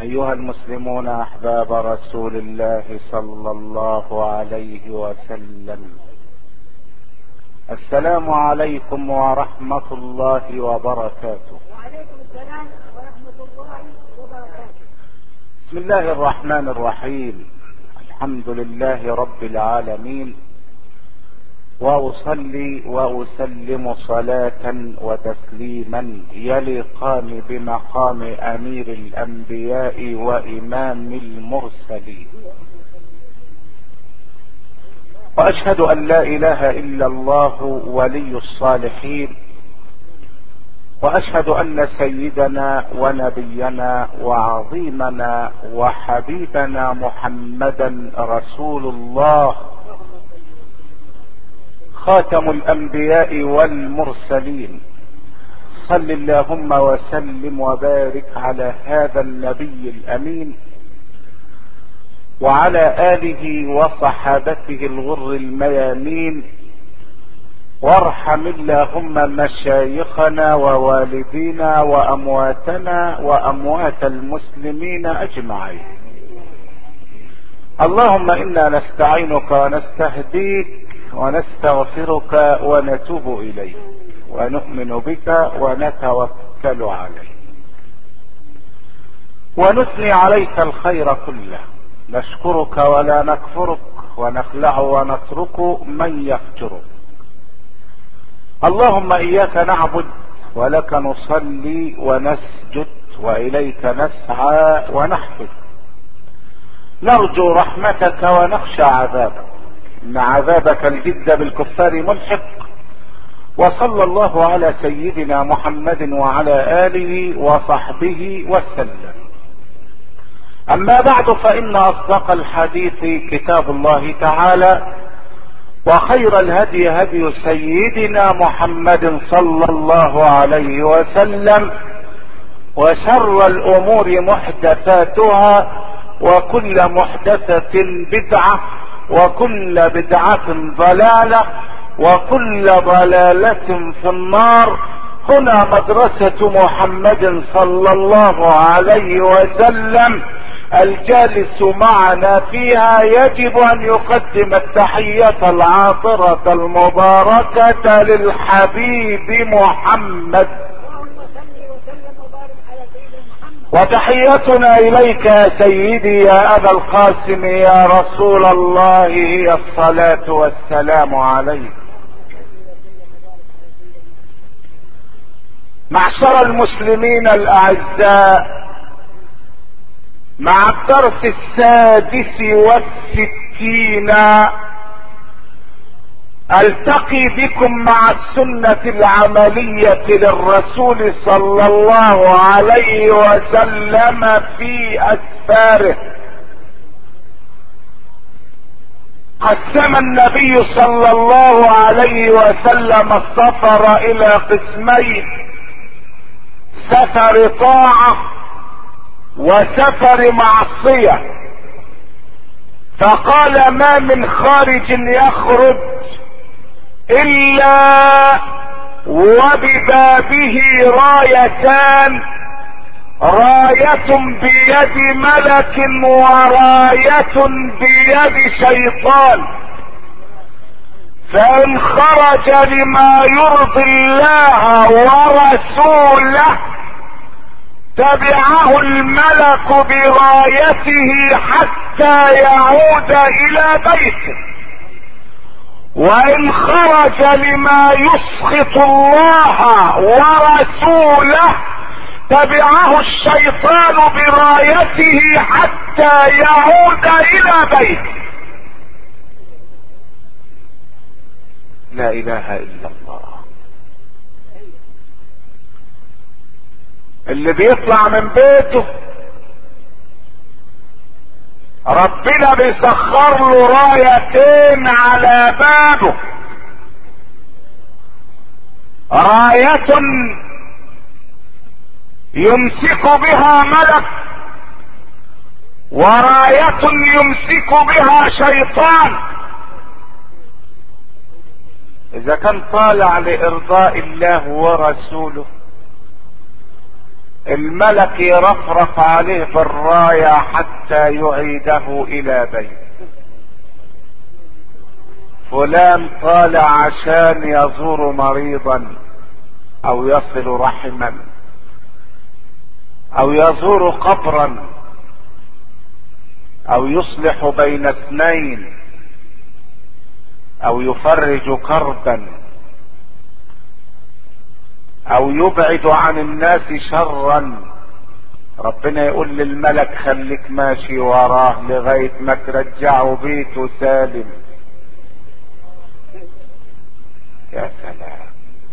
ايها المسلمون احباب رسول الله صلى الله عليه وسلم السلام عليكم ورحمه الله وبركاته وعليكم السلام ورحمة الله وبركاته بسم الله الرحمن الرحيم الحمد لله رب العالمين واصلي واسلم صلاه وتسليما يليقان بمقام امير الانبياء وامام المرسلين واشهد ان لا اله الا الله ولي الصالحين واشهد ان سيدنا ونبينا وعظيمنا وحبيبنا محمدا رسول الله خاتم الانبياء والمرسلين صل اللهم وسلم وبارك على هذا النبي الامين وعلى اله وصحابته الغر الميامين وارحم اللهم مشايخنا ووالدينا وامواتنا واموات المسلمين اجمعين اللهم انا نستعينك ونستهديك ونستغفرك ونتوب اليك ونؤمن بك ونتوكل عليك ونثني عليك الخير كله نشكرك ولا نكفرك ونخلع ونترك من يفجرك اللهم اياك نعبد ولك نصلي ونسجد واليك نسعى ونحفظ نرجو رحمتك ونخشى عذابك ان عذابك الجد بالكفار ملحق وصلى الله على سيدنا محمد وعلى اله وصحبه وسلم اما بعد فان اصدق الحديث كتاب الله تعالى وخير الهدي هدي سيدنا محمد صلى الله عليه وسلم وشر الامور محدثاتها وكل محدثة بدعة وكل بدعة ضلالة وكل ضلالة في النار هنا مدرسة محمد صلى الله عليه وسلم الجالس معنا فيها يجب ان يقدم التحية العاطرة المباركة للحبيب محمد اللهم صل وسلم وبارك على سيدنا محمد وتحيتنا اليك يا سيدي يا ابا القاسم يا رسول الله هي الصلاة والسلام عليك معشر المسلمين الاعزاء مع الدرس السادس والستين التقي بكم مع السنة العملية للرسول صلى الله عليه وسلم في اسفاره قسم النبي صلى الله عليه وسلم السفر الى قسمين سفر طاعه وسفر معصية فقال ما من خارج يخرج الا وببابه رايتان راية بيد ملك وراية بيد شيطان فان خرج لما يرضي الله ورسوله تبعه الملك برايته حتى يعود الى بيته وان خرج لما يسخط الله ورسوله تبعه الشيطان برايته حتى يعود الى بيته لا اله الا الله اللي بيطلع من بيته ربنا بيسخر له رايتين على بابه راية يمسك بها ملك وراية يمسك بها شيطان اذا كان طالع لارضاء الله ورسوله الملك يرفرف عليه بالراية حتى يعيده الى بيت فلان طالع عشان يزور مريضا او يصل رحما او يزور قبرا او يصلح بين اثنين او يفرج كربا او يبعد عن الناس شرا ربنا يقول للملك خليك ماشي وراه لغاية ما ترجعه بيته سالم يا سلام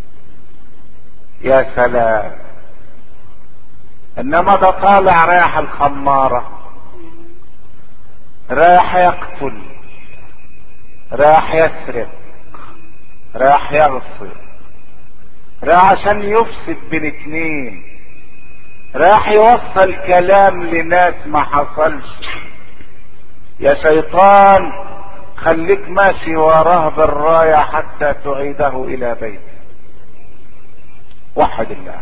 يا سلام انما ده طالع رايح الخمارة رايح يقتل رايح يسرق رايح يغصب راح عشان يفسد بين اتنين راح يوصل كلام لناس ما حصلش يا شيطان خليك ماشي وراه بالراية حتى تعيده الى بيته وحد الله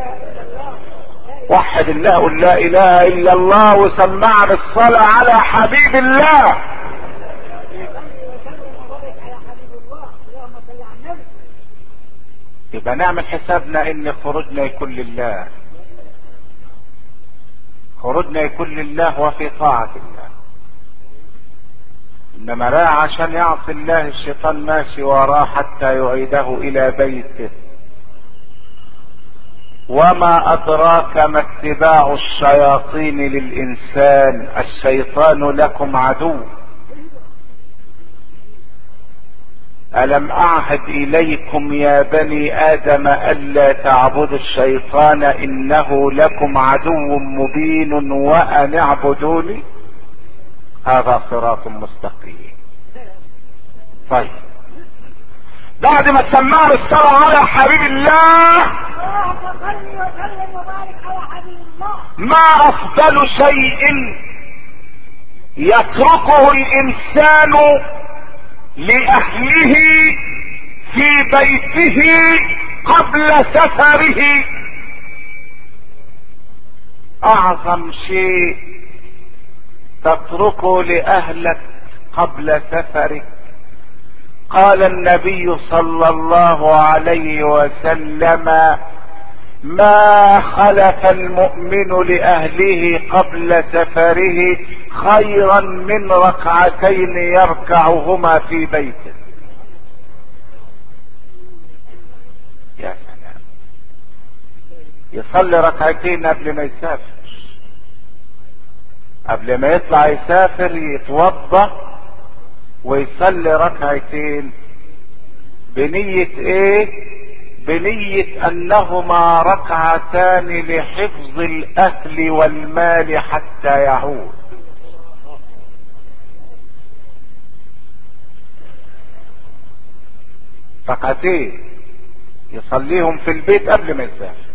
وحد الله قل لا اله الا الله وسمعنا الصلاة على حبيب الله يبقى نعمل حسابنا ان خروجنا يكون لله خروجنا يكون لله وفي طاعة الله انما لا عشان يعصي الله الشيطان ماشي وراه حتى يعيده الى بيته وما ادراك ما اتباع الشياطين للانسان الشيطان لكم عدو الم اعهد اليكم يا بني ادم الا تعبدوا الشيطان انه لكم عدو مبين وان اعبدوني هذا صراط مستقيم طيب بعد ما سمعنا الصلاة على حبيب الله اللهم صل وسلم وبارك على حبيب الله ما افضل شيء يتركه الانسان لاهله في بيته قبل سفره اعظم شيء تتركه لاهلك قبل سفرك قال النبي صلى الله عليه وسلم ما خلف المؤمن لاهله قبل سفره خيرا من ركعتين يركعهما في بيته يا سلام يصلي ركعتين قبل ما يسافر قبل ما يطلع يسافر يتوضا ويصلي ركعتين بنية ايه بنية انهما ركعتان لحفظ الاهل والمال حتى يعود ركعتين يصليهم في البيت قبل ما يسافر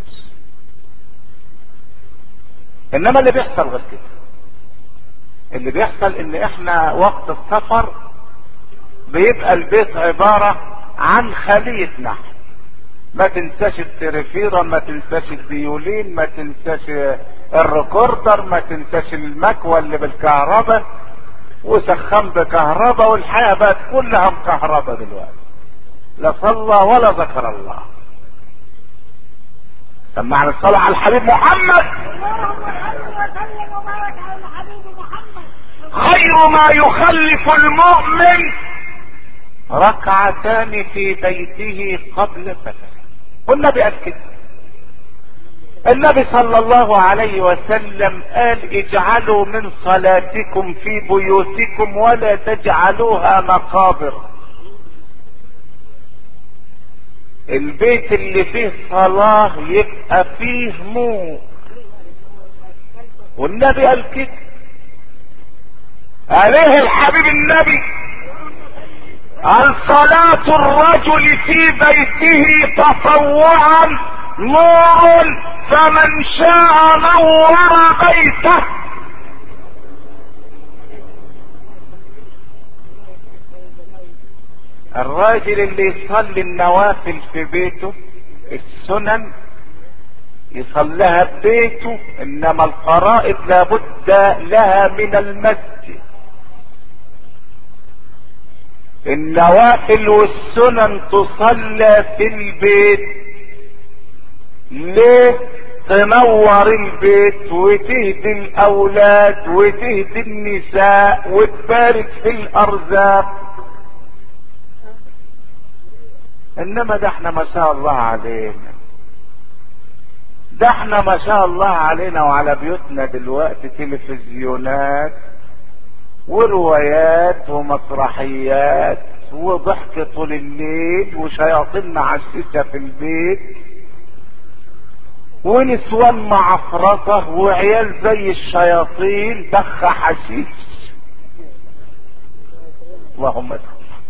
انما اللي بيحصل غير كده اللي بيحصل ان احنا وقت السفر بيبقى البيت عبارة عن خلية نحل ما تنساش التريفيرة ما تنساش الديولين ما تنساش الريكوردر ما تنساش المكوى اللي بالكهرباء وسخان بكهرباء والحياة بقت كلها مكهرباء دلوقتي لا صلى ولا ذكر الله سمعنا الصلاة على الحبيب محمد اللهم صل وسلم وبارك على الحبيب محمد خير ما يخلف المؤمن ركعتان في بيته قبل سفره والنبي قال كده النبي صلى الله عليه وسلم قال اجعلوا من صلاتكم في بيوتكم ولا تجعلوها مقابر البيت اللي فيه صلاة يبقى فيه نور والنبي قال كده عليه الحبيب النبي الصلاة الرجل في بيته تطوعا نور فمن شاء نور بيته الراجل اللي يصلي النوافل في بيته السنن يصليها ببيته انما الفرائض لابد لها من المسجد النوافل والسنن تصلى في البيت ليه تنور البيت وتهدي الاولاد وتهدي النساء وتبارك في الارزاق انما ده احنا ما شاء الله علينا ده احنا ما شاء الله علينا وعلى بيوتنا دلوقتي تلفزيونات وروايات ومسرحيات وضحك طول الليل وشياطين معششة في البيت ونسوان معفرطة وعيال زي الشياطين دخ حشيش اللهم ادخل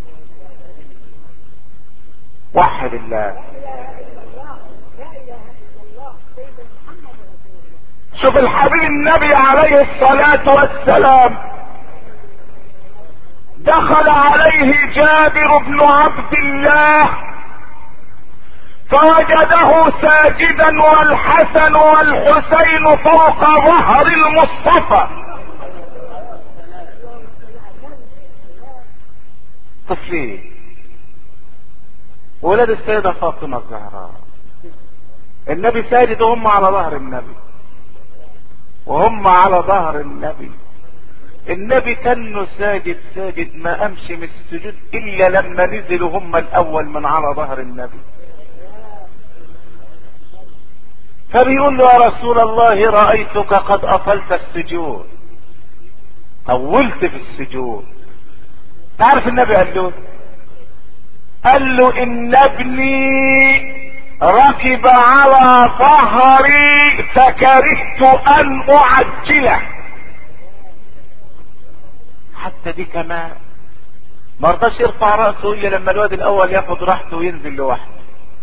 وحد الله لا اله الا الله لا اله الا الله سيدنا محمد رسول الله شوف الحبيب النبي عليه الصلاة والسلام دخل عليه جابر بن عبد الله فوجده ساجدا والحسن والحسين فوق ظهر المصطفى طفلين ولاد السيدة فاطمة الزهراء النبي ساجد وهم على ظهر النبي وهم على ظهر النبي النبي كانه ساجد ساجد ما قامش من السجود الا لما نزلوا هم الاول من على ظهر النبي فبيقول له يا رسول الله رأيتك قد أطلت السجود طولت في السجود تعرف النبي قال له قال له ان ابني ركب على ظهري فكرهت ان اعجله حتى دي كمان ما رضاش يرفع راسه الا لما الواد الاول ياخد راحته وينزل لوحده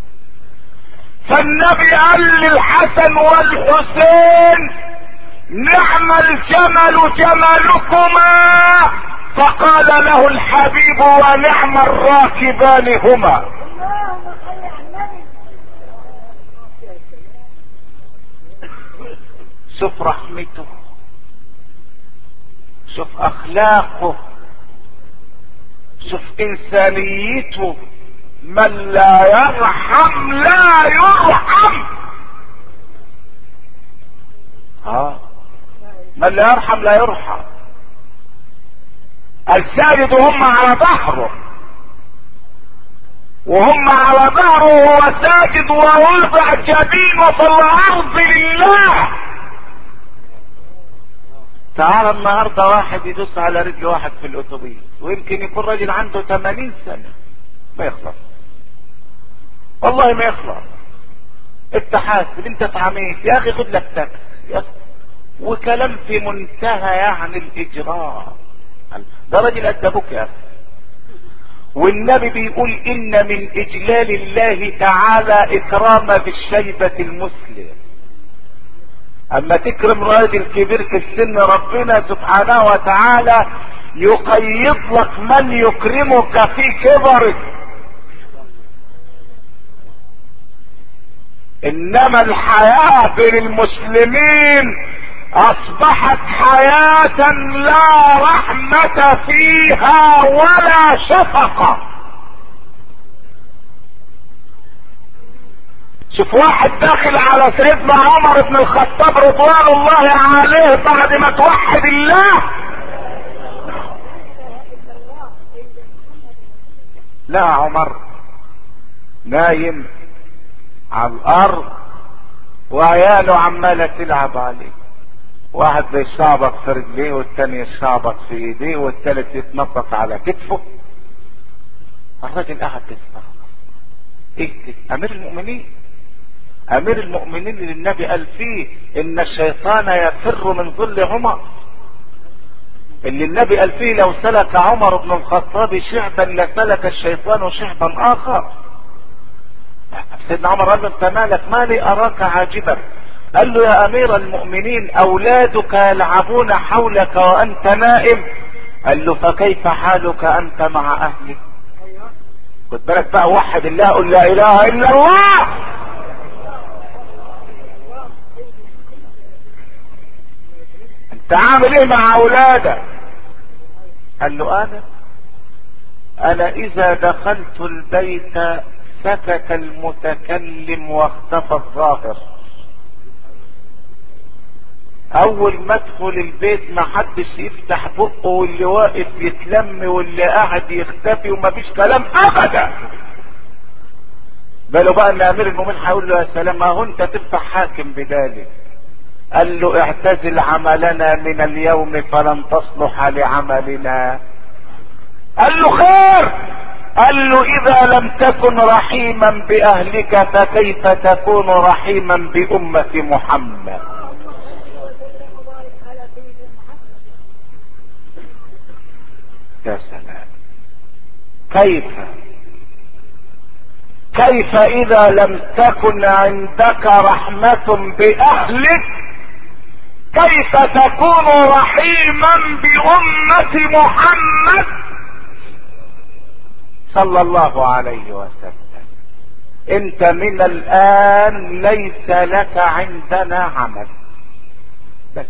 فالنبي قال للحسن والحسين نعم الجمل جملكما فقال له الحبيب ونعم الراكبان هما اللهم صل على النبي شوف رحمته شوف اخلاقه شوف انسانيته من لا يرحم لا يرحم اه من لا يرحم لا يرحم الساجد هم على ظهره وهم على ظهره وهو ساجد ووضع جبينه في الارض لله تعال النهارده واحد يدوس على رجل واحد في الاتوبيس ويمكن يكون راجل عنده 80 سنه ما يخلص والله ما يخلص انت حاسب انت اتعميت يا اخي خد لك تاكس يا أخي. وكلام في منتهى يعني الاجرام ده راجل قد ابوك يا اخي والنبي بيقول ان من اجلال الله تعالى اكرام بالشيبة المسلم اما تكرم راجل كبير في السن ربنا سبحانه وتعالى يقيض لك من يكرمك في كبرك انما الحياة بين المسلمين اصبحت حياة لا رحمة فيها ولا شفقة شوف واحد داخل على سيدنا عمر بن الخطاب رضوان الله عليه بعد ما توحد الله لا عمر نايم على الارض وعياله عماله تلعب عليه واحد بيشعبط في رجليه والتاني يشعبط في ايديه والتالت يتنطط على كتفه الراجل قاعد يستغرب ايه كده؟ امير المؤمنين امير المؤمنين اللي النبي قال فيه ان الشيطان يفر من ظل عمر اللي النبي قال فيه لو سلك عمر بن الخطاب شعبا لسلك الشيطان شعبا اخر سيدنا عمر قال له انت مالك مالي اراك عاجبا قال له يا امير المؤمنين اولادك يلعبون حولك وانت نائم قال له فكيف حالك انت مع اهلك خد بالك بقى وحد الله قل لا اله الا الله تعامل ايه مع اولادك قال له انا انا اذا دخلت البيت سكت المتكلم واختفى الظاهر اول ما ادخل البيت ما حدش يفتح بقه واللي واقف يتلم واللي قاعد يختفي ومفيش كلام ابدا بالو بقى ان امير المؤمنين هيقول له يا سلام ما هو انت تبقى حاكم بذلك قال له اعتزل عملنا من اليوم فلن تصلح لعملنا قال له خير قال له اذا لم تكن رحيما باهلك فكيف تكون رحيما بامة محمد وسلم وبارك على سيدنا محمد يا سلام كيف كيف اذا لم تكن عندك رحمة باهلك كيف تكون رحيما بامة محمد صلى الله عليه وسلم انت من الان ليس لك عندنا عمل بس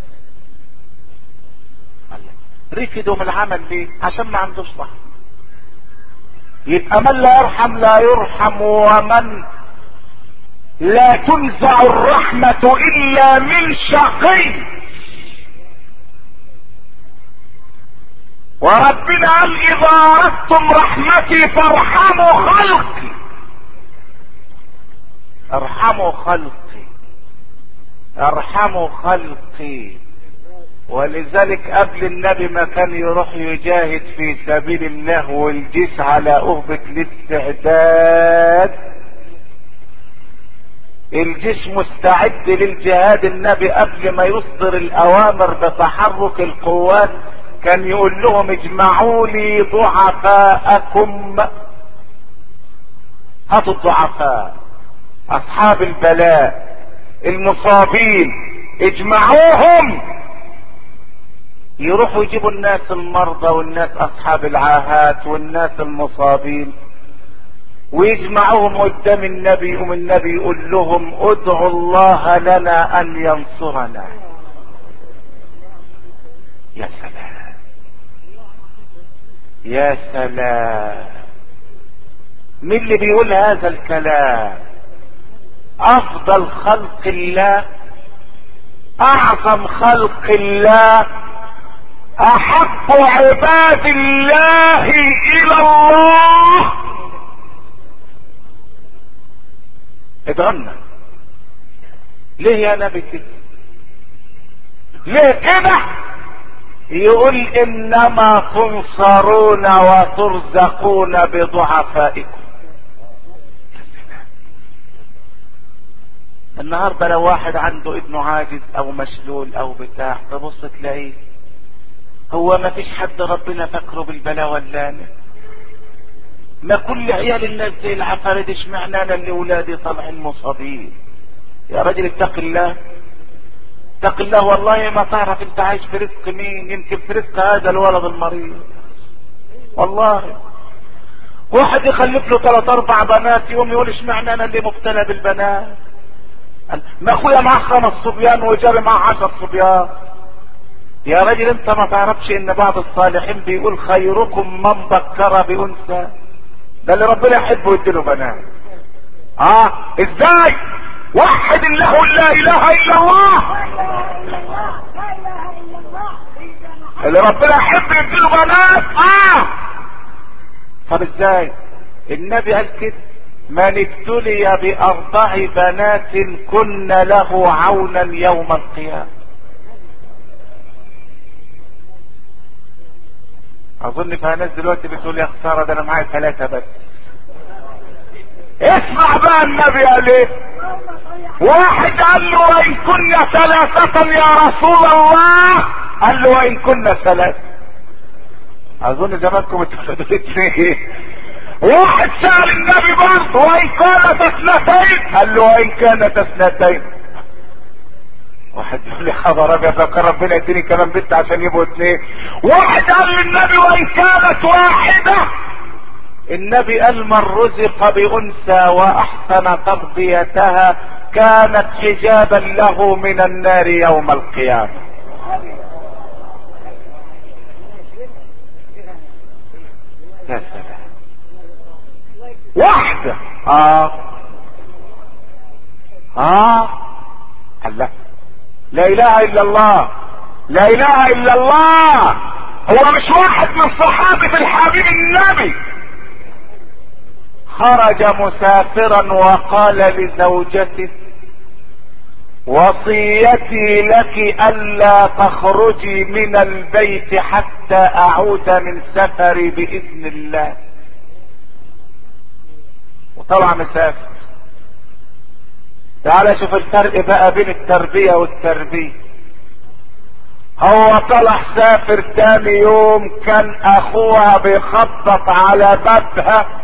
الله. رفضوا من العمل ليه عشان ما عندوش رحمة يبقى من لا يرحم لا يرحم ومن لا تنزع الرحمة الا من شقي وربنا قال اذا اردتم رحمتي فارحموا خلقي ارحموا خلقي ارحموا خلقي ولذلك قبل النبي ما كان يروح يجاهد في سبيل الله والجيش على أهبة الاستعداد الجيش مستعد للجهاد النبي قبل ما يصدر الأوامر بتحرك القوات كان يقول لهم اجمعوا لي ضعفاءكم هاتوا الضعفاء أصحاب البلاء المصابين اجمعوهم يروحوا يجيبوا الناس المرضى والناس اصحاب العاهات والناس المصابين ويجمعوهم قدام النبي يقوم النبي يقول لهم ادعوا الله لنا ان ينصرنا يا سلام يا سلام مين اللي بيقول هذا الكلام افضل خلق الله اعظم خلق الله احب عباد الله الى الله ادغمنا ليه يا نبي كده ليه كده يقول انما تنصرون وترزقون بضعفائكم النهارده لو واحد عنده ابنه عاجز او مشلول او بتاع تبص تلاقيه هو ما فيش حد ربنا فاكره بالبلاء واللانة ما كل عيال الناس زي العفاريت اشمعنى انا اللي ولادي طالعين مصابين يا راجل اتق الله اتق الله والله ما تعرف انت عايش في رزق مين يمكن في رزق هذا الولد المريض والله واحد يخلف له ثلاث اربع بنات يوم يقول اشمعنى انا اللي مبتلى بالبنات ما اخويا معاه خمس صبيان وجاري معاه عشر صبيان يا راجل انت ما تعرفش ان بعض الصالحين بيقول خيركم من بكر بانثى ده اللي ربنا يحبه يديله بنات اه ازاي وحد الله لا اله الا الله لا اله الا الله سيدنا محمد اللي ربنا يحب يديله بنات اه طب ازاي النبي قال كده من ابتلي باربع بنات كن له عونا يوم القيامه اظن في ناس دلوقتي بتقول يا خساره ده انا معايا ثلاثه بس اسمع بقى النبي قال ايه واحد قال له وان كنا ثلاثة يا رسول الله قال له وان كنا ثلاثة اظن زمانكم اتولدوا اثنين واحد سأل النبي برضه وان كانت اثنتين قال له وان كانت اثنتين واحد يقول لي خبر ابيض لو كان ربنا يديني كمان بنت عشان يبقوا اثنين واحد قال للنبي وان كانت واحده النبي قال من رزق بانثى واحسن تربيتها كانت حجابا له من النار يوم القيامه يا سلام واحدة اه اه الله لا اله الا الله لا اله الا الله هو مش واحد من صحابة الحبيب النبي خرج مسافرا وقال لزوجته وصيتي لك الا تخرجي من البيت حتى اعود من سفري باذن الله وطلع مسافر تعال شوف الفرق بقى بين التربية والتربية هو طلع سافر تاني يوم كان اخوها بيخبط على بابها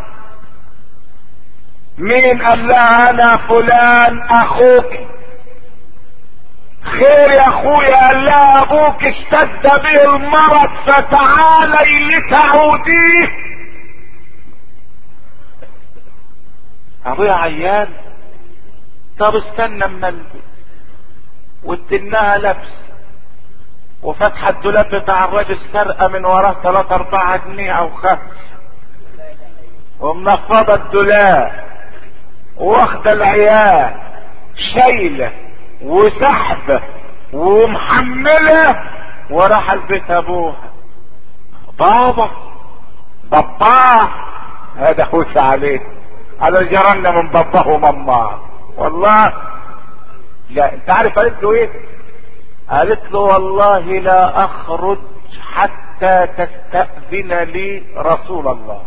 مين قال لها انا فلان اخوك خير يا اخويا قال لها ابوك اشتد به المرض فتعالي لتعوديه ابويا عيان طب استنى اما البس واديناها لبس وفتح الدولاب بتاع الراجل سرقه من وراه 3 4 جنيه او خمس ومنفضه الدولاب واخده العيال شايله وسحبه ومحمله وراح البيت ابوها بابا بابا هذا خوش عليه على جيراننا من باباه وماماه والله لا انت عارف قالت له ايه قالت له والله لا اخرج حتى تستأذن لي رسول الله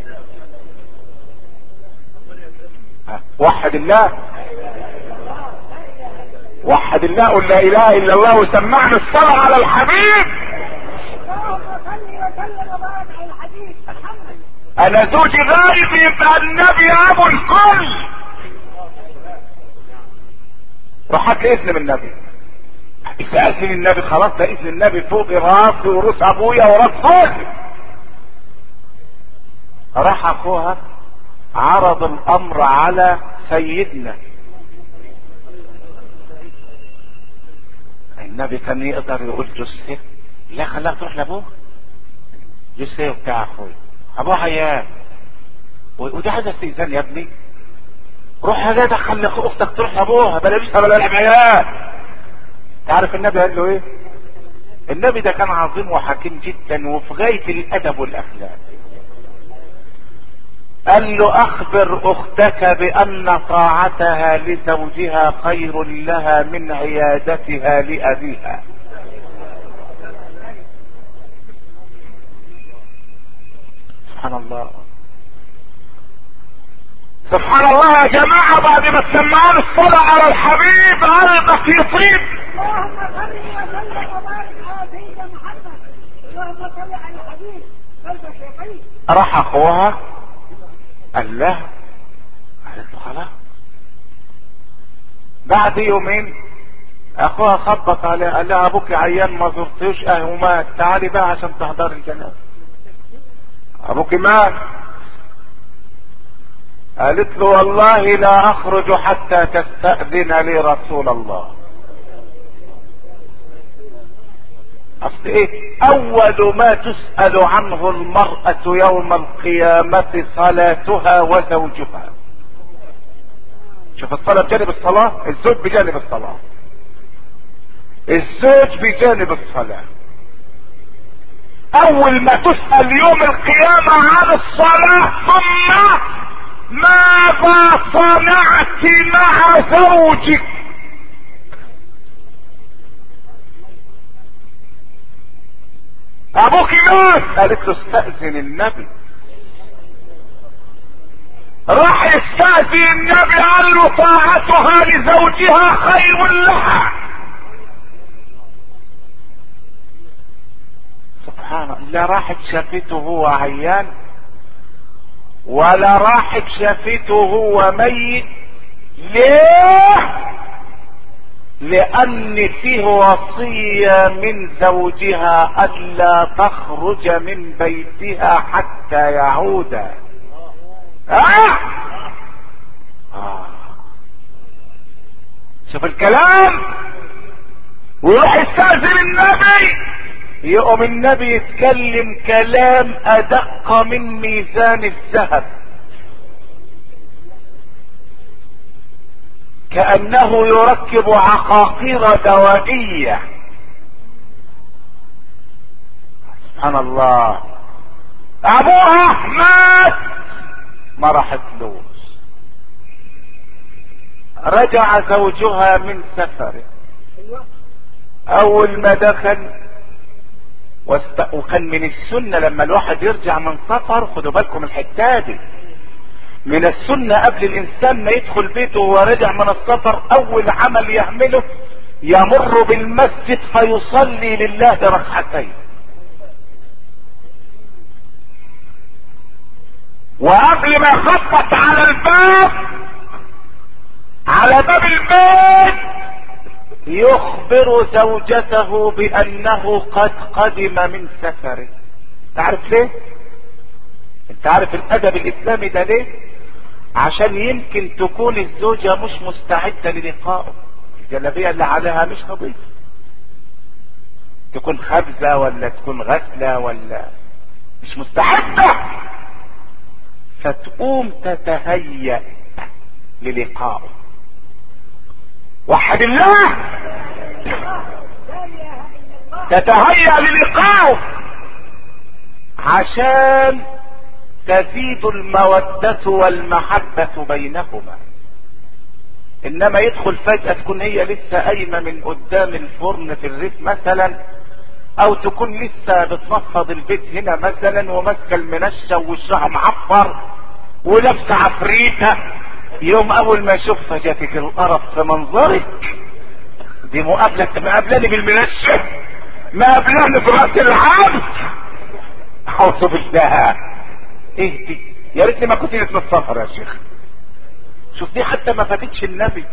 ها، وحد الله وحد الله قل لا اله الا الله وسمعنا الصلاة على الحبيب اللهم صل وسلم وبارك على الحبيب محمد انا زوجي غايب يبقى النبي ابو الكل راح هات لي اذن من النبي استأذن النبي خلاص ده اذن النبي فوق راسي وروس ابويا وراس فوقي راح اخوها عرض الامر على سيدنا النبي كان يقدر يقول جثه لا خلاها تروح لابوها جثه بتاع اخويا ابوها عيان و- وده عايز استئذان يا ابني روح يا جدع خلي أخ- اختك تروح لابوها بلا بيسها بلا لعب عيال تعرف النبي قال له ايه النبي ده كان عظيم وحكيم جدا وفي غاية الادب والاخلاق قال له اخبر اختك بان طاعتها لزوجها خير لها من عيادتها لابيها سبحان الله سبحان الله يا جماعة بعد ما تسمعون الصلاة على الحبيب قلبك يطيب اللهم صل وسلم وبارك على سيدنا محمد اللهم صل على الحبيب قلبك يطيب راح اخوها قال لها قالت له خلاص بعد يومين اخوها خبط عليها قال لها ابوك عيان ما زرتوش اه ومات تعالي بقى عشان تحضر الجنازه ابوك مات قالت له والله لا اخرج حتى تستأذن لي رسول الله اصل ايه اول ما تسأل عنه المرأة يوم القيامة صلاتها وزوجها شوف الصلاة بجانب الصلاة الزوج بجانب الصلاة الزوج بجانب الصلاة اول ما تسأل يوم القيامة عن الصلاة ثم ماذا صنعت مع زوجك ابوك مات قالت له استأذن النبي راح يستأذن النبي قال له طاعتها لزوجها خير لها سبحان الله لا راحت شافته هو عيان ولا راحت شافته هو ميت ليه لان فيه وصية من زوجها الا تخرج من بيتها حتى يعود آه. آه. شوف الكلام ويروح يستأذن النبي يقوم النبي يتكلم كلام ادق من ميزان الذهب كأنه يركب عقاقير دوائية سبحان الله ابوها احمد ما راحتلوش رجع زوجها من سفره اول ما دخل واست... وكان من السنة لما الواحد يرجع من سفر خدوا بالكم الحتة دي من السنة قبل الانسان ما يدخل بيته وهو راجع من السفر اول عمل يعمله يمر بالمسجد فيصلي لله ركعتين وقبل ما يخبط على الباب على باب البيت يخبر زوجته بانه قد قدم من سفره تعرف ليه انت عارف الادب الاسلامي ده ليه عشان يمكن تكون الزوجة مش مستعدة للقائه الجلابية اللي عليها مش نظيفة تكون خبزة ولا تكون غسلة ولا مش مستعدة فتقوم تتهيأ للقائه وحد الله تتهيأ للقائه عشان تزيد المودة والمحبة بينهما انما يدخل فجأة تكون هي لسه قايمة من قدام الفرن في الريف مثلا او تكون لسه بتنفض البيت هنا مثلا وماسكه المنشة ووشها معفر ولابسه عفريته يوم اول ما اشوفها جاتك القرف في منظرك دي مقابلة مقابلاني بالمنشة مقابلاني في راس العرض اعوذ بالله ايه دي يا ريتني ما كنت اسم السفر يا شيخ شوف دي حتى ما فاتتش النبي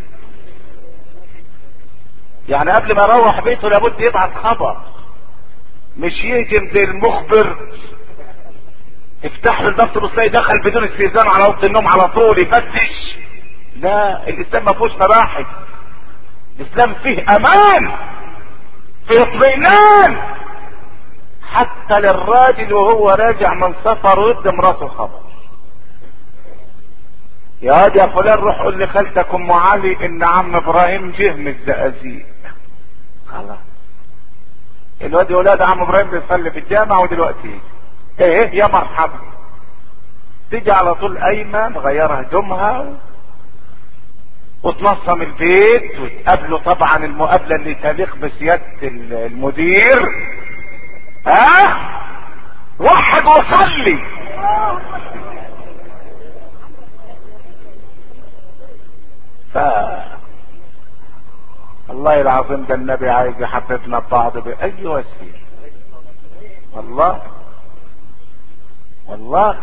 يعني قبل ما يروح بيته لابد يبعت خبر مش يهجم زي المخبر افتح له الباب تبص تلاقي دخل بدون استئذان على اوضه النوم على طول يفتش لا الاسلام ما فيهوش مباحث الاسلام فيه امان فيه اطمئنان حتى للراجل وهو راجع من سفر ويدي مراته خبر يا واد يا فلان روح قول لخالتك ام علي ان عم ابراهيم جه من الزقازيق خلاص الواد ولاد عم ابراهيم بيصلي في الجامع ودلوقتي ايه يا مرحبا تيجي على طول قايمه مغيره هدومها و... وتنظم البيت وتقابله طبعا المقابله اللي تليق بسياده المدير ها أه؟ وحد وصلي ف الله العظيم ده النبي عايز يحببنا ببعض بأي وسيلة والله والله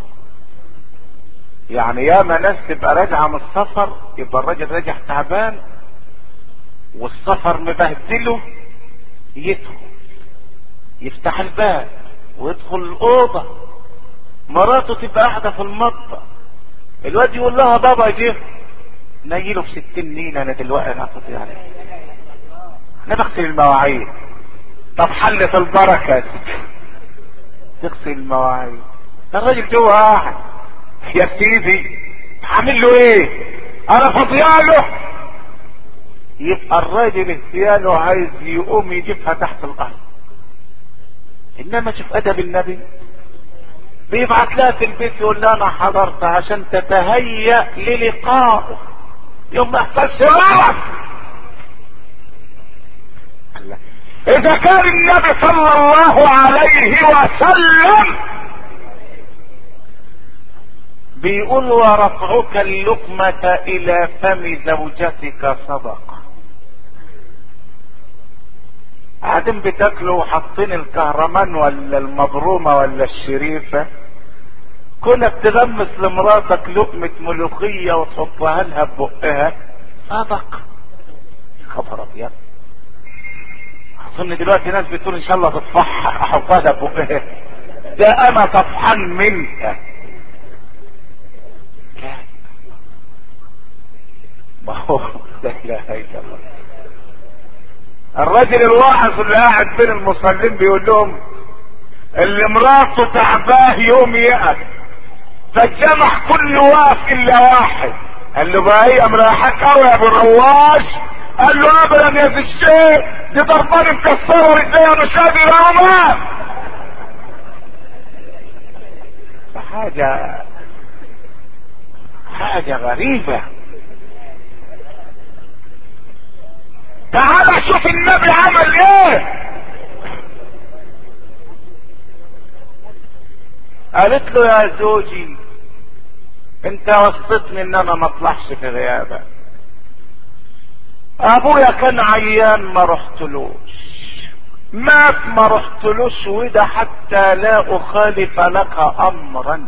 يعني ياما ناس تبقى راجعة من السفر يبقى الراجل راجع تعبان والسفر مبهدله يدخل يفتح الباب ويدخل الأوضة مراته تبقى قاعدة في المطبخ الواد يقول لها بابا جه نيله في ستين نيلة انا دلوقتي انا يعني انا بغسل المواعين طب حلة البركة تغسل المواعين الراجل جوه قاعد يا سيدي عامل له ايه انا فضياله يبقى الراجل اهتياله عايز يقوم يجيبها تحت الارض انما شوف ادب النبي بيبعت لها في البيت يقول لها انا حضرت عشان تتهيأ للقائه يوم ما يحصلش غلط اذا كان النبي صلى الله عليه وسلم بيقول ورفعك اللقمة الى فم زوجتك صدقة قاعدين بتاكلوا وحاطين الكهرمان ولا المبرومة ولا الشريفة كونك تغمس لمراتك لقمة ملوخية وتحطها لها ببقها صدق خبر ابيض اظن دلوقتي ناس بتقول ان شاء الله تطفحها احطها لها ببقها ده انا طفحان منها لا ما هو لا اله الا الله الراجل الواعظ اللي قاعد بين المصلين بيقول لهم اللي مراته تعباه يوم يقف فالجمع كله واقف الا واحد قال له بقى هي مريحاك قوي يا ابو رواش قال له ابدا يا ذي الشيخ دي ضرباني مكسره رجليها مش قادر اقوم حاجه حاجه غريبه تعال شوف النبي عمل ايه قالت له يا زوجي انت وصيتني ان انا ما اطلعش في غيابك ابويا كان عيان ما رحتلوش مات ما رحتلوش وده حتى لا اخالف لك امرا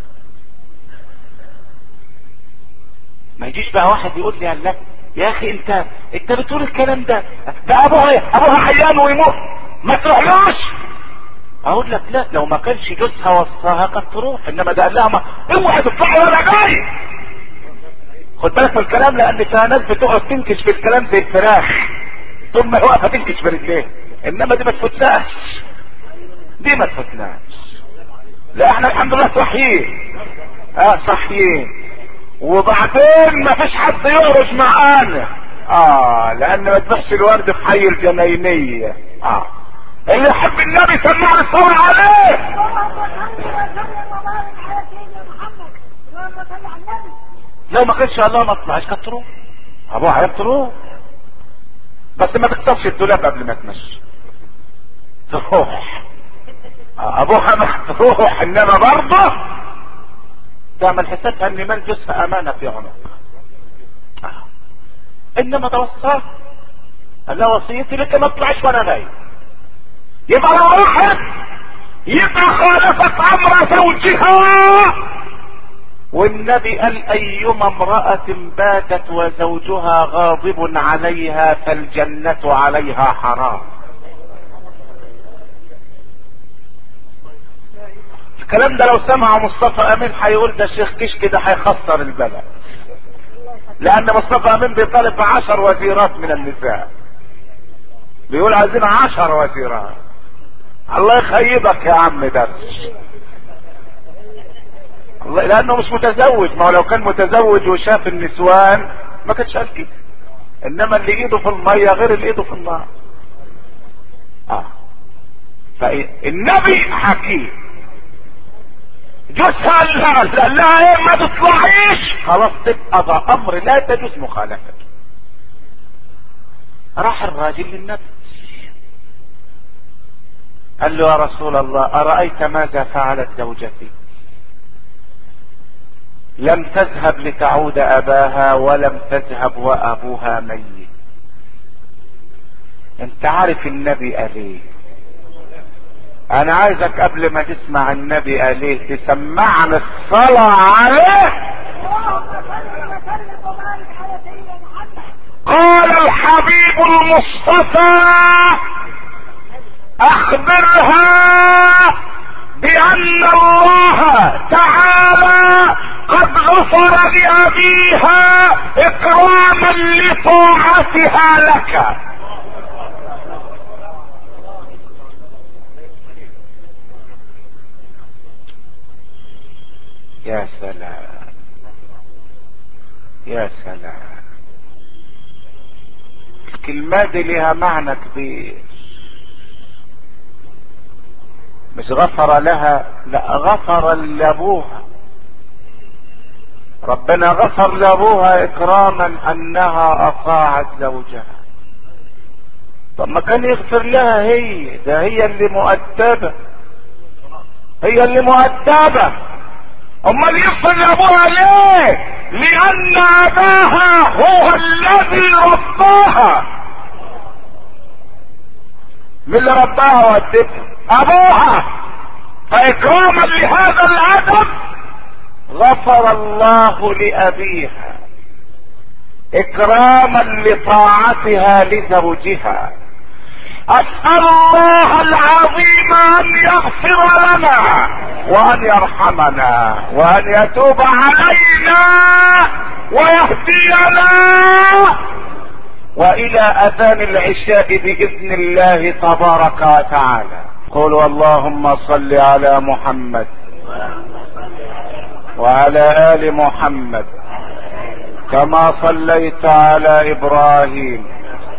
ما يجيش بقى واحد يقول لي الله يا اخي انت انت بتقول الكلام ده ده ابوها ابوها عيان ويموت ما تروحلوش اقول لك لا لو ما كانش جوزها وصاها كانت تروح انما ده قال لها ما اوعى تطلعي ولا جاي خد بالك من الكلام لان فيها ناس بتقعد تنكش في الكلام زي الفراخ طول ما هي واقفه تنكش برجليها انما دي ما تفوتناش دي ما تفوتناش لا احنا الحمد لله صحيين اه صحيين وبعدين ما فيش حد يخرج معانا اه لان ما تبحش الورد في حي الجناينيه اه اللي يحب النبي سمعني الصلاة عليه اللهم صل وسلم وبارك على سيدنا محمد اللهم صل على النبي لو ما كانش الله ما طلعش كانت تروح ابوها عيب تروح بس ما تكسرش الدولاب قبل ما تمشي تروح آه، ابوها ما تروح انما برضه تعمل حسابها ان مال جوزها امانه في عنقها آه. انما توصاه قال لها وصيتي لك ما تطلعش وانا نايم يبقى لو راحت يبقى خالفت امر زوجها والنبي قال ايما امرأة باتت وزوجها غاضب عليها فالجنة عليها حرام الكلام ده لو سمع مصطفى امين هيقول ده شيخ كشك ده هيخسر البلد لان مصطفى امين بيطالب بعشر وزيرات من النساء بيقول عايزين عشر وزيرات الله يخيبك يا عم درس الله لانه مش متزوج ما هو لو كان متزوج وشاف النسوان ما كانش قال كده انما اللي ايده في الميه غير اللي ايده في النار اه فالنبي حكيم جوزها قال لها قال لها ايه ما تطلعيش خلاص تبقى ده امر لا تجوز مخالفته راح الراجل للنبي قال له يا رسول الله أرأيت ماذا فعلت زوجتي لم تذهب لتعود أباها ولم تذهب وأبوها ميت انت عارف النبي قال ايه انا عايزك قبل ما تسمع النبي قال ايه تسمعني الصلاة عليه اللهم صل وسلم وبارك على سيدنا محمد قال الحبيب المصطفى اخبرها بان الله تعالى قد غفر لابيها اكراما لطاعتها لك يا سلام يا سلام الكلمات دي لها معنى كبير مش غفر لها لا غفر لابوها ربنا غفر لابوها اكراما انها اطاعت زوجها طب ما كان يغفر لها هي ده هي اللي مؤدبة هي اللي مؤدبة امال يغفر لابوها ليه لان اباها هو الذي رباها من اللي رباها وأدبها أبوها فإكراما لهذا الأدب غفر الله لأبيها إكراما لطاعتها لزوجها أسأل الله العظيم أن يغفر لنا وأن يرحمنا وأن يتوب علينا ويهدينا والى اذان العشاء باذن الله تبارك وتعالى قولوا اللهم صل على محمد وعلى ال محمد كما صليت على ابراهيم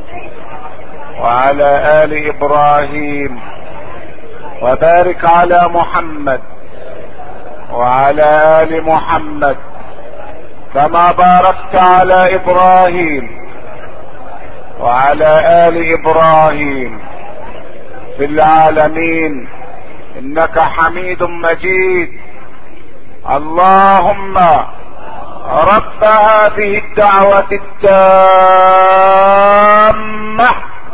وعلى ال ابراهيم وبارك على محمد وعلى ال محمد كما باركت على ابراهيم وعلى ال ابراهيم في العالمين انك حميد مجيد اللهم رب هذه الدعوة التامة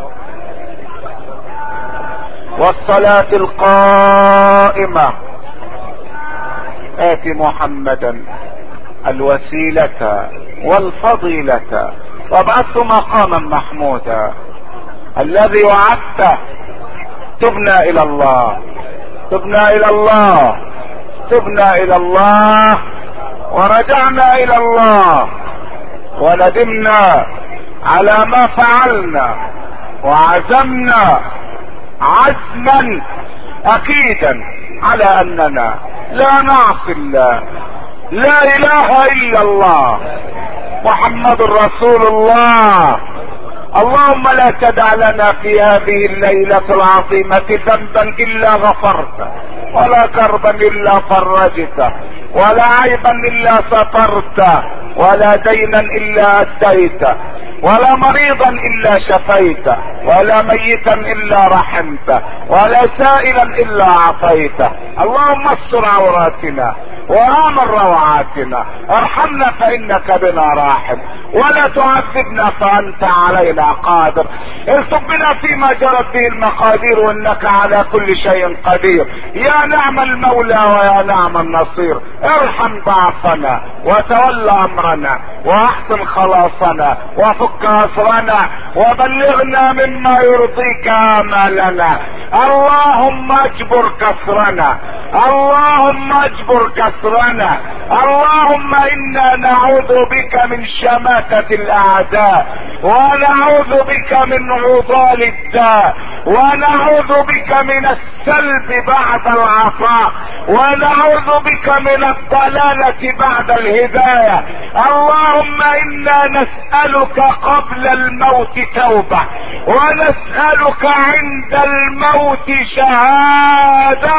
والصلاة القائمة آت محمدا الوسيلة والفضيلة وابعثه مقاما محمودا الذي وعدته تبنا الى الله تبنا الى الله تبنا الى الله ورجعنا الى الله وندمنا على ما فعلنا وعزمنا عزما اكيدا على اننا لا نعصي الله لا اله الا الله محمد رسول الله اللهم لا تدع لنا في هذه الليلة العظيمة ذنبا الا غفرته ولا كربا الا فرجته ولا عيبا الا سترته ولا دينا الا اديته ولا مريضا الا شفيته ولا ميتا الا رحمته ولا سائلا الا اعطيته اللهم استر عوراتنا وامن روعاتنا ارحمنا فانك بنا راحم ولا تعذبنا فانت علينا قادر ارزق بنا فيما جرت به المقادير وانك على كل شيء قدير يا نعم المولى ويا نعم النصير ارحم ضعفنا وتول امرنا واحسن خلاصنا وفك اسرنا وبلغنا مما يرضيك امالنا اللهم اجبر كسرنا اللهم اجبر كسرنا اللهم انا نعوذ بك من شماتة الاعداء ونعوذ بك من عضال الداء ونعوذ بك من السلب بعد العطاء ونعوذ بك من الضلالة بعد الهداية اللهم انا نسألك قبل الموت توبة ونسألك عند الموت شهادة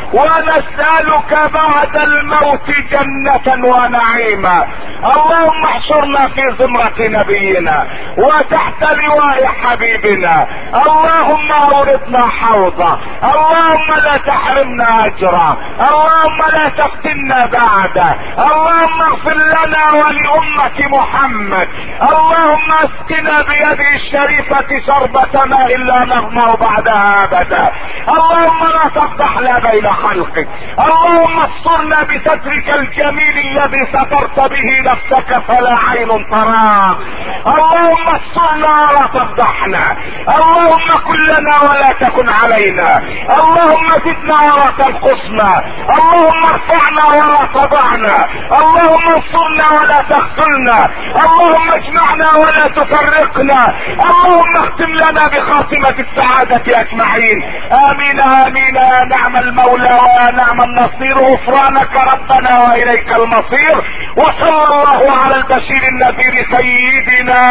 ونسألك بعد الموت جنة ونعيما اللهم احشرنا في زمرة نبينا وتحت لواء حبيبنا اللهم اوردنا حوضا اللهم لا تحرمنا اجرا اللهم لا تفتنا بعده اللهم اغفر لنا ولأمة محمد اللهم اسقنا بيده الشريفة شربة ماء لا نغمر بعدها ابدا اللهم لا تفضحنا بين خلقك اللهم استرنا بسترك الجميل الذي سترت به نفسك فلا عين تراه اللهم استرنا ولا تفضحنا اللهم كن لنا ولا تكن علينا اللهم زدنا ولا تنقصنا اللهم ارفعنا ولا تضعنا اللهم انصرنا ولا تخذلنا اللهم اجمعنا ولا تفرقنا اللهم اختم لنا بخاتمة السعادة اجمعين امين امين يا نعم المولى ويا نعم النصير غفرانك ربنا واليك المصير وصلى الله على البشير النذير سيدنا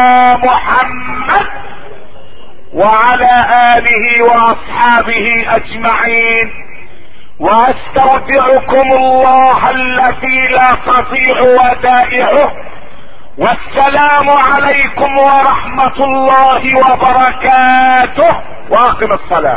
محمد وعلى اله واصحابه اجمعين واستودعكم الله الذي لا تضيع ودائعه والسلام عليكم ورحمة الله وبركاته واقم الصلاة